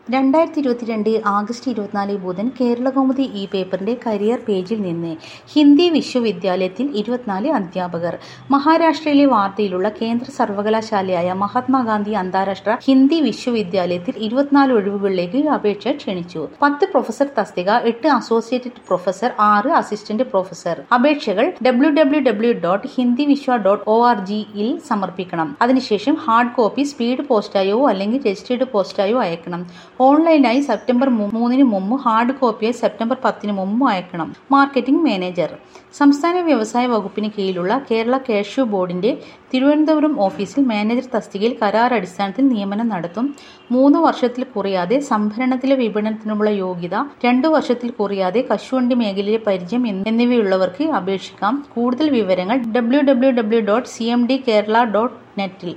രണ്ടായിരത്തി ഇരുപത്തിരണ്ട് ആഗസ്റ്റ് ഇരുപത്തിനാല് ബുധൻ കേരളകൗമുദി ഈ പേപ്പറിന്റെ കരിയർ പേജിൽ നിന്ന് ഹിന്ദി വിശ്വവിദ്യാലയത്തിൽ ഇരുപത്തിനാല് അധ്യാപകർ മഹാരാഷ്ട്രയിലെ വാർത്തയിലുള്ള കേന്ദ്ര സർവകലാശാലയായ മഹാത്മാഗാന്ധി അന്താരാഷ്ട്ര ഹിന്ദി വിശ്വവിദ്യാലയത്തിൽ ഇരുപത്തിനാല് ഒഴിവുകളിലേക്ക് അപേക്ഷ ക്ഷണിച്ചു പത്ത് പ്രൊഫസർ തസ്തിക എട്ട് അസോസിയേറ്റഡ് പ്രൊഫസർ ആറ് അസിസ്റ്റന്റ് പ്രൊഫസർ അപേക്ഷകൾ W W W dot Hindi Vishwa dot O R ജിയിൽ സമർപ്പിക്കണം അതിനുശേഷം ഹാർഡ് കോപ്പി സ്പീഡ് പോസ്റ്റായോ അല്ലെങ്കിൽ രജിസ്റ്റേർഡ് പോസ്റ്റായോ അയക്കണം ഓൺലൈനായി സെപ്റ്റംബർ മൂന്നിന് മുമ്പ് ഹാർഡ് കോപ്പിയായി സെപ്റ്റംബർ പത്തിന് മുമ്പ് അയക്കണം മാർക്കറ്റിംഗ് മാനേജർ സംസ്ഥാന വ്യവസായ വകുപ്പിന് കീഴിലുള്ള കേരള കാഷ്യൂ ബോർഡിന്റെ തിരുവനന്തപുരം ഓഫീസിൽ മാനേജർ തസ്തികയിൽ കരാർ അടിസ്ഥാനത്തിൽ നിയമനം നടത്തും മൂന്ന് വർഷത്തിൽ കുറയാതെ സംഭരണത്തിലെ വിപണനത്തിനുള്ള യോഗ്യത രണ്ടു വർഷത്തിൽ കുറയാതെ കശുവണ്ടി മേഖലയിലെ പരിചയം എന്നിവയുള്ളവർക്ക് അപേക്ഷിക്കാം കൂടുതൽ വിവരങ്ങൾ W W W dot C M D Kerala dot നെറ്റിൽ